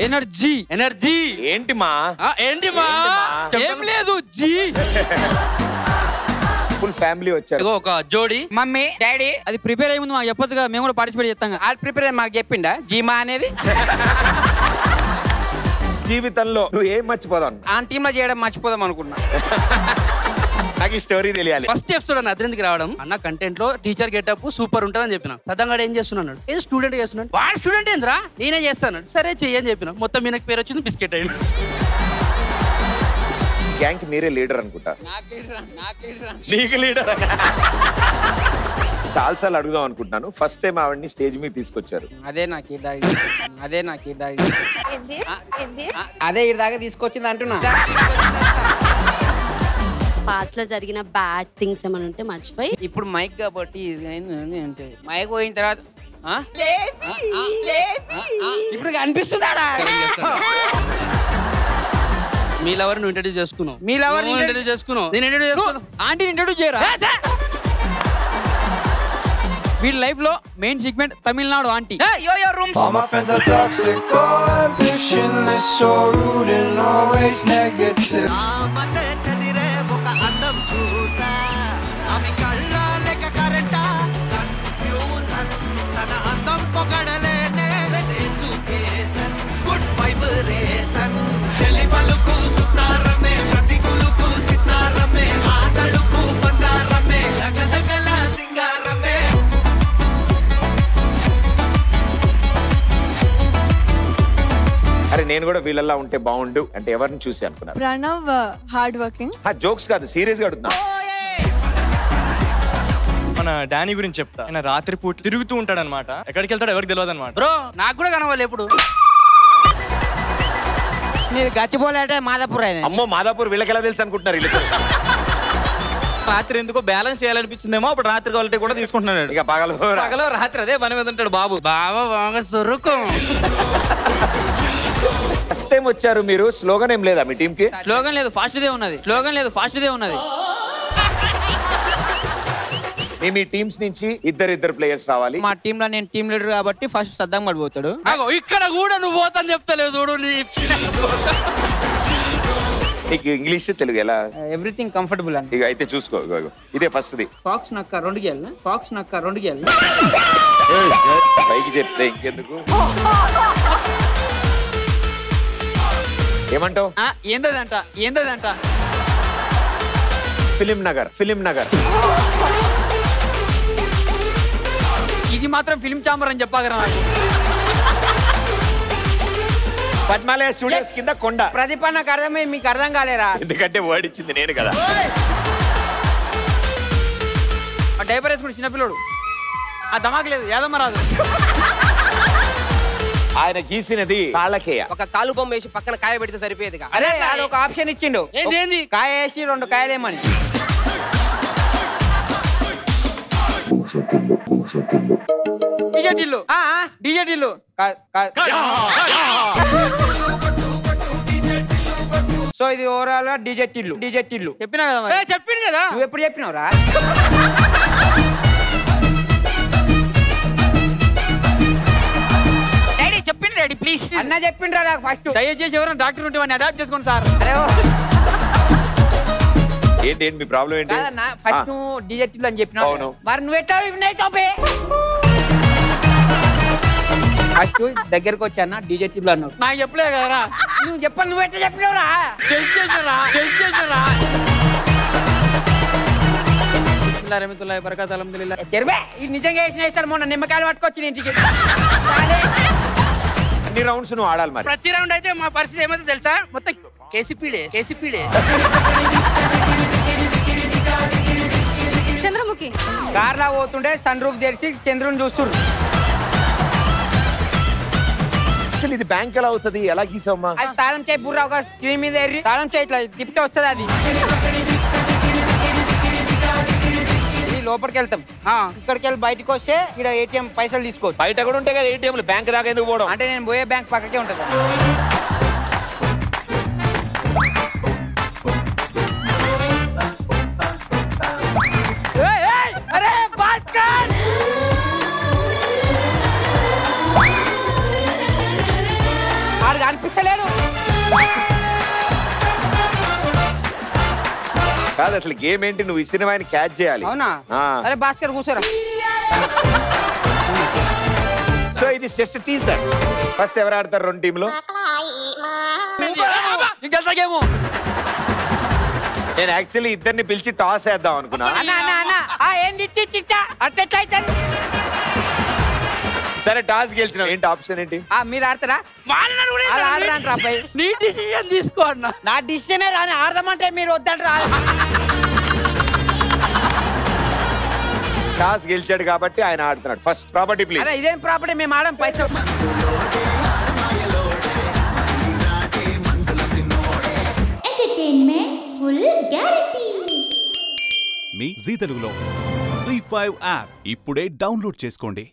Energy energy ఏంటి మా ఆ, ఏంటి మా ఏం లేదు జీ ఫుల్ ఫ్యామిలీ వచ్చారు ఇగో ఒక జోడి మమ్మీ డాడీ అది ప్రిపేర్ అయ్యి ముందు మాకు చెప్పొచ్చు కదా మేము కూడా పార్టిసిపేట్ చేస్తాం కదా. ఆల్ ప్రిపేర్ మాకు చెప్పిండా జీమా అనేది జీవితంలో నువ్వు ఏం మర్చిపోదాం ఆ టీమ్ లో చేయడం మర్చిపోదాం అనుకున్నా నాకు ఈ స్టోరీ తెలియాలి ఫస్ట్ ఎపిసోడ్ అన్న అద్దెందుకు రావడం అన్న కంటెంట్ లో టీచర్ గెటప్ సూపర్ ఉంటుందని చెప్పిన సదంగాడు ఏం చేస్తున్నాడు ఏదో స్టూడెంట్ చేస్తున్నాడు వాడు స్టూడెంట్ ఏంద్రా నేనే చేస్తాను సరే చెయ్యి అని చెప్పిన మొత్తం మీనకి పేరు వచ్చింది బిస్కెట్ అయింది గ్యాంగ్ కి మీరే లీడర్ అనుకుంటా నీకు లీడర్ చాలా సార్లు అడుగుదాం అనుకుంటున్నాను ఫస్ట్ టైం ఆవిడని స్టేజ్ మీద తీసుకొచ్చారు అదే నాకు ఈ దాకా తీసుకొచ్చింది. అదే నాకు ఈ దాకా తీసుకొచ్చింది. ఆ, అదే ఈ దాకా తీసుకొచ్చింది అంటున్నా పాస్ట్ లో జరిగిన బ్యాడ్ థింగ్స్ ఏమైనా ఉంటే మర్చిపోయి ఇప్పుడు మైక్ కాబట్టి ఇది అయింది అంటే మైక్ పోయిన తర్వాత ఆ? ఆ, ఆ, ఇప్పుడు కనిపిస్తుందాడా మీ లవర్ నువ్వు ఇంట్రడ్యూస్ చేసుకున్నావు మీ lover ని నువ్వు ఇంట్రడ్యూస్ చేసుకున్నావు నేను ఇంట్రడ్యూస్ చేసుకున్నావు ఆంటీని ఇంట్రొడ్యూస్ చేయరా వీడి లైఫ్ లో main segment Tamil Nadu aunty yo yo room All my friends are toxic, all ambitionless, so rude and always negative. మధ్య చదిరే ఒక అందం చూసా ఆమె కళ్ళ లెక్క కరెంట కన్ఫ్యూజన్ తన అందం పొగడలేనే ఎడ్యుకేషన్ గుడ్ వైబ్రేషన్ చెలి పలుకు సుతారమే ప్రతి కులుకు సితారమే ఆటలుకు బంగారమే దగదగల సింగారమే అరే నేను కూడా వీళ్ళలా ఉంటే బాగుండు అంటే ఎవరిని చూసి అనుకున్నారు ప్రణవ్ హార్డ్ వర్కింగ్ జోక్స్ కాదు సీరియస్ గా అడుగుతున్నా మన డానీ గురించి చెప్తా ఆయన రాత్రి పూట తిరుగుతూ ఉంటాడు అనమాట ఎక్కడికి వెళ్తాడో ఎవరికి తెలియదు అనమాట బ్రో నాకు కూడా కనవాలి ఎప్పుడు నీది గచ్చిపోలేటే మాదాపూర్ ఆయన అమ్మో మాదాపూర్ వీళ్ళకి ఎలా తెలుసు అనుకుంటున్నారు వీళ్ళకి రాత్రి ఎందుకో బ్యాలెన్స్ చేయాలనిపించిందేమో అప్పుడు రాత్రి క్వాలిటీ కూడా తీసుకుంటున్నాడు ఇక పగలు పగలో రాత్రి అదే పని మీద ఉంటాడు బాబు బాబా బాగా సొరుకు ఫస్ట్ టైం వచ్చారు మీరు స్లోగన్ ఏం లేదా మీ టీం కి స్లోగన్ లేదు ఫాస్ట్ దే ఉన్నది స్లోగన్ లేదు ఫాస్ట్ దే ఉన్నది మీ మీ టీమ్స్ నుంచి ఇద్దరు ఇద్దరు ప్లేయర్స్ రావాలి మా టీమ్ లో నేను టీమ్ లీడర్ కాబట్టి ఫస్ట్ సద్దం పడిపోతాడు అగో ఇక్కడ కూడా నువ్వు పోతాను చెప్తలేవు చూడు నీ నీకు ఇంగ్లీష్ తెలుగు ఎలా ఎవ్రీథింగ్ కంఫర్టబుల్ అండి ఇక అయితే చూసుకో ఇగో, ఇగో. ఇదే ఫస్ట్ ది ఫాక్స్ నక్క రెండు గేళ్ళు ఫాక్స్ నక్క రెండు గేళ్ళు పైకి చెప్తే ఇంకెందుకు ఏమంటావు ఆ, ఏందదంట ఏందదంట ఫిలిం నగర్ ఫిలిం నగర్ ఇది మాత్రం ఫిల్మ్ ఛాంబర్ అని చెప్పాగరా నాకు పద్మాలయ స్టూడియోస్ కింద కొండ ప్రదీప్ నాకు అర్థమై మీకు అర్థం కాలేరా ఎందుకంటే వర్డ్ ఇచ్చింది నేను కదా ఆ డైపర్ వేసుకుని చిన్నపిల్లడు ఆ ధమాకి లేదు యాదమ్మ రాదు ఆయన గీసినది కాళ్ళకేయ ఒక కాలు బొమ్మ వేసి పక్కన కాయ పెడితే సరిపోయేది అరే అది ఒక ఆప్షన్ ఇచ్చిండు ఏంది ఏంది కాయ వేసి రెండు కాయలేమని డీజే టిల్లు డీజే టిల్లు కా- కా- సో ఇది ఓవరాల్ గా డీజే టిల్లు డీజే టిల్లు చెప్పినా కదా ఏ, మరి. చెప్పింది కదా నువ్వు ఎప్పుడు చెప్పినావురా డాడీ చెప్పింది డాడీ ప్లీజ్ అన్న చెప్పిండ్రా నాకు ఫస్ట్ దయచేసి ఎవరైనా డాక్టర్ ఉంటే వాడిని అడాప్ట్ చేసుకోండి సార్ అరే ఓ. ఏంటి ఏంటి మీ ప్రాబ్లం ఏంటి కాదన్నా ఫస్ట్ నువ్వు డీజే టిల్లు అని చెప్పినావు అవును. మరి నువ్వు ఎట్లా విన్నాయి తోపే ఫస్ట్ దగ్గరకు వచ్చానా డీజే టిల్లు అన్నావు నాకు చెప్పలే కదరా నువ్వు చెప్పాను నువ్వు ఎట్లా చెప్పినావురా టెస్ట్ చేసినరా టెస్ట్ చేసినరా బిస్మిల్లాహిర్ రహమతుల్లాహి బరకాతు అల్హమ్దులిల్లాహ్. తెరివే ఈ నిజంగా వేసిన ఇస్తాడు మొన్న నిమ్మకాయలు పట్టుకొచ్చి నీ ఇంటికి అన్ని రౌండ్స్ నువ్వు ఆడాలి మరి ప్రతి రౌండ్ అయితే మా పరిస్థితి ఏమైతే తెలుసా మొత్తం కేసీపీడే కేసీపీడే చంద్రముఖి కార్లా పోతుంటే సన్ రూఫ్ తెరిచి చంద్రుని చూస్తుర్రు అసలు ఇది బ్యాంక్ ఎలా అవుతుంది ఎలా గీసావమ్మా అది తాళం చేయి బుర్ర ఒక స్క్రీన్ మీద ఎర్రి తాళం చేయి ఇట్లా తిప్పితే వస్తుంది అది ఇది లోపలికి వెళ్తాం ఇక్కడికి వెళ్ళి బయటకు వస్తే ఇక్కడ ఏటీఎం పైసలు తీసుకోవచ్చు బయట కూడా ఉంటాయి కదా ఏటీఎంలు బ్యాంక్ దాకా ఎందుకు పోవడం అంటే నేను పోయే బ్యాంక్ పక్కకే ఉంటుంది ఏయ్, ఏయ్, అరే భాస్కర్ ఆడు కాదు అసలు గేమ్ ఏంటి నువ్వు ఇచ్చిన వాడిని క్యాచ్ చేయాలి అవునా ఆ. అరే భాస్కర్ కూర్చోరా సో ఇది జస్ట్ టీజర్ ఫస్ట్ ఎవరు ఆడతారు రెండు టీంలు నీకు తెలుసా గేము నేను యాక్చువల్లీ ఇద్దరిని పిలిచి టాస్ వేద్దాం అనుకున్నా అన్న అన్న అన్న ఆ ఏంది ఇచ్చి ఇచ్చా అట్టెట్లయితే సరే టాస్ గెలిచిన ఏంటి ఆప్షన్ ఏంటి ఆ మీరు ఆడతారా వాళ్ళని కూడా వాళ్ళు ఆడరంటారా అబ్బాయి నీ డిసిజన్ తీసుకో అన్న నా డిసిషనే రాని ఆడదామంటే మీరు వద్దంటారా టాస్ గెలిచాడు కాబట్టి ఆయన ఆడుతున్నాడు ఫస్ట్ ప్రాపర్టీ ప్లీజ్ అరే ఇదేం ప్రాపర్టీ మేము ఆడం పైసలు ఎంటర్టైన్మెంట్ ఫుల్ గ్యారంటీ మీ జీ తెలుగులో జీ ఫైవ్ యాప్ ఇప్పుడే డౌన్లోడ్ చేసుకోండి